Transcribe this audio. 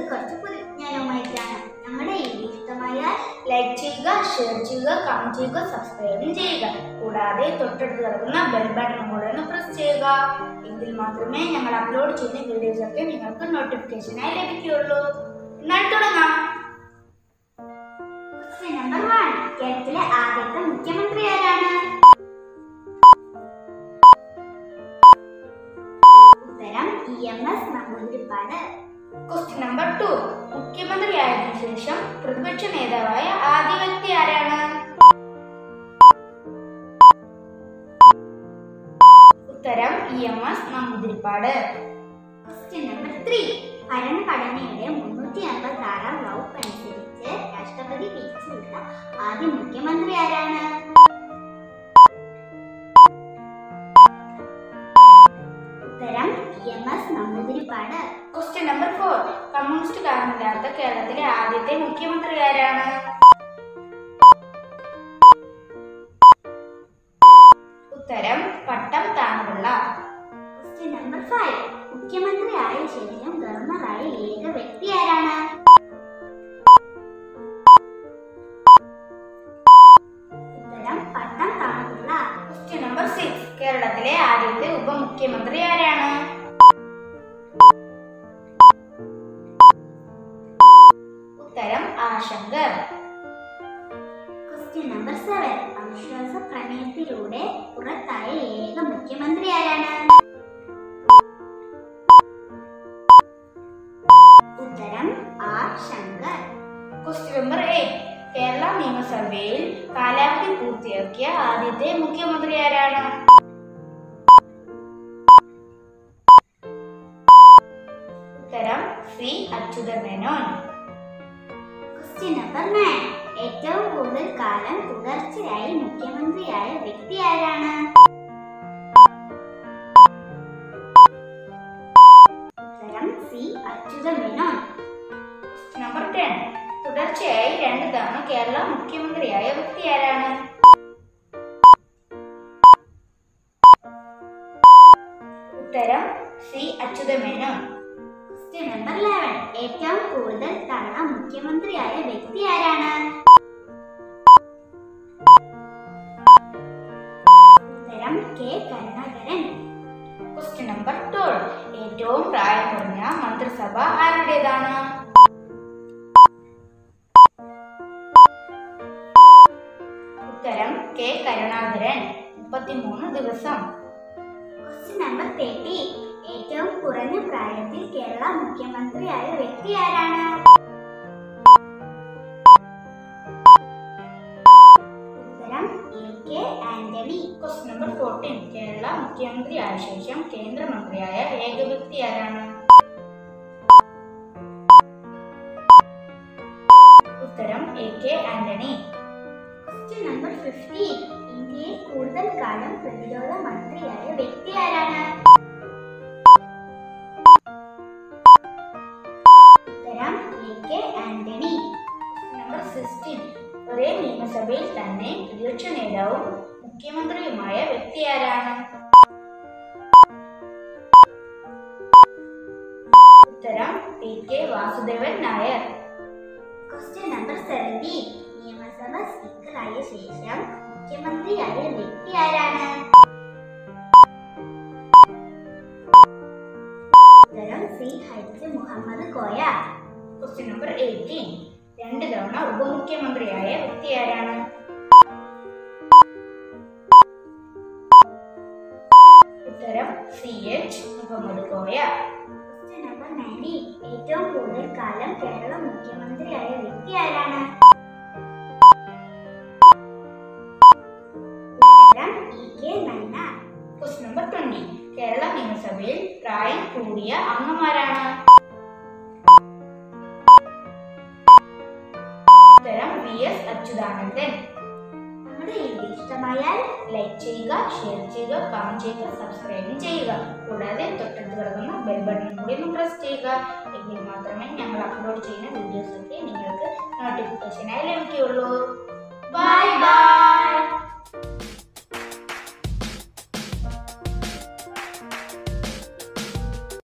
കുറച്ച് പുതുജ്ഞാനവുമായിട്ടാണ് ഞങ്ങളുടെ ഈ വീഡിയോ ഇഷ്ടമായാൽ ലൈക്ക് ചെയ്യുക ഷെയർ ചെയ്യുക കമന്റ് ചെയ്യുക സബ്സ്ക്രൈബും ചെയ്യുക കൂടാതെ തൊട്ടടുത്ത് കിടക്കുന്ന ബെൽ ബട്ടൺ കൂടെ ഒന്ന് പ്രസ് ചെയ്യുക എങ്കിൽ മാത്രമേ ഞങ്ങൾ അപ്ലോഡ് ചെയ്യുന്ന വീഡിയോസ് ഒക്കെ നിങ്ങൾക്ക് നോട്ടിഫിക്കേഷനായി ലഭിക്കുകയുള്ളൂ എന്നാൽ തുടങ്ങാം ക്വസ്റ്റ്യൻ നമ്പർ വൺ കേരളത്തിലെ ആദ്യത്തെ മുഖ്യമന്ത്രി ആരാണ് ഉത്തരം E M S Namboodiripad question number two മുഖ്യമന്ത്രിയായതിനു ശേഷം പ്രതിപക്ഷ നേതാവായ ആദ്യ വ്യക്തി ആരാണ് ഉത്തരം E M S Namboodiripad question number three ഭരണഘടനയുടെ മുന്നൂറ്റി അമ്പത്തി ആറാം വകുപ്പ് അനുസരിച്ച് രാഷ്ട്രപതി പിരിച്ചുവിട്ട ആദ്യ മുഖ്യമന്ത്രി ആരാണ് ഉത്തരം E M S Namboodiripad question number four communist കാരണമില്ലാത്ത കേരളത്തിലെ ആദ്യത്തെ മുഖ്യമന്ത്രി ആരാണ് ഉത്തരം പട്ടം താണുള്ള ക്വസ്റ്റ്യൻ നമ്പർ ഫൈവ് മുഖ്യമന്ത്രി ആയ ശേഷം ഗവർണറായ ഏക വ്യക്തി ആരാണ് ഉത്തരം പട്ടം താണുള്ള ക്വസ്റ്റ്യൻ നമ്പർ സിക്സ് കേരളത്തിലെ ആദ്യത്തെ ഉപമുഖ്യമന്ത്രി ആരാണ് ഉത്തരം ആശങ്കർ ക്വസ്റ്റ്യൻ നമ്പർ സെവൻ അവിശ്വാസ പ്രമേയത്തിലൂടെ പുറത്തായ ഏക മുഖ്യമന്ത്രി ആരാണ് ഉത്തരം R Shankar question number eight Kerala നിയമസഭയിൽ കാലാവധി പൂർത്തിയാക്കിയ ആദ്യത്തെ മുഖ്യമന്ത്രി ആരാണ് ഉത്തരം C Achutha Menon question number nine ഏറ്റവും കൂടുതൽ കാലം തുടർച്ചയായി മുഖ്യമന്ത്രിയായ വ്യക്തി ആരാണ് ഉത്തരം സി അച്യുതമേനോൻ നമ്പർ ടെൻ തുടർച്ചയായി രണ്ട് തവണ കേരള മുഖ്യമന്ത്രിയായ വ്യക്തി ആരാണ് ഉത്തരം C Achutha Menon question number eleven ഏറ്റവും കൂടുതൽ തവണ മുഖ്യമന്ത്രിയായ വ്യക്തി ആരാണ് ഉത്തരം K Karunakaran question number twelve ഏറ്റവും പ്രായം കുറഞ്ഞ മന്ത്രിസഭ ആരുടേതാണ് ഉത്തരം കെ കരുണാകരൻ മുപ്പത്തിമൂന്ന് ദിവസം ക്വസ്റ്റ്യൻ നമ്പർ തേർട്ടി ഏറ്റവും കുറഞ്ഞ പ്രായത്തിൽ കേരള മുഖ്യമന്ത്രിയായ വ്യക്തി ആരാണ് ഉത്തരം A K Antony question number fourteen Kerala മുഖ്യമന്ത്രിയായ ശേഷം കേന്ദ്രമന്ത്രിയായ ഏക വ്യക്തി ആരാണ് ഉത്തരം A K Antony question number fifteen ഇന്ത്യയിൽ കൂടുതൽ കാലം പ്രതിരോധ മന്ത്രിയായ വ്യക്തി ആരാണ് ഉത്തരം A K Antony number sixteen ഒരേ നിയമസഭയിൽ തന്നെ പ്രതിപക്ഷ നേതാവും മുഖ്യമന്ത്രിയുമായ വ്യക്തി ആരാണ് ഉത്തരം P K Vasudevan Nair question number seventeen നിയമസഭ സ്പീക്കറായ ശേഷം മുഖ്യമന്ത്രിയായ വ്യക്തി ആരാണ് ഉത്തരം C H Muhammad Koya question number eighteen രണ്ട് തവണ ഉപമുഖ്യമന്ത്രിയായ വ്യക്തി ആരാണ് ഉത്തരം C H Muhammad Koya question number nineteen ഏറ്റവും കൂടുതൽ കാലം കേരള മുഖ്യമന്ത്രിയായ വ്യക്തി ആരാണ് ഉത്തരം E K Nayanar question number twenty Kerala നിയമസഭയിൽ പ്രായം കൂടിയ അംഗമാരാണ് ഉത്തരം വി എസ് അച്യുതാനന്ദൻ നമ്മുടെ ഈ വീഡിയോ ഇഷ്ടമായാൽ ലൈക്ക് ചെയ്യുക ഷെയർ ചെയ്യുക കമന്റ് ചെയ്യുക സബ്സ്ക്രൈബ് ചെയ്യുക കൂടാതെ തൊട്ടടുത്ത് കിടക്കുന്ന ബെൽ ബട്ടൺ കൂടി ഒന്ന് പ്രസ് ചെയ്യുക എങ്കിൽ മാത്രമേ ഞങ്ങൾ അപ്ലോഡ് ചെയ്യുന്ന വീഡിയോസ് ഒക്കെ നിങ്ങൾക്ക് നോട്ടിഫിക്കേഷനായി ലഭിക്കുകയുള്ളൂ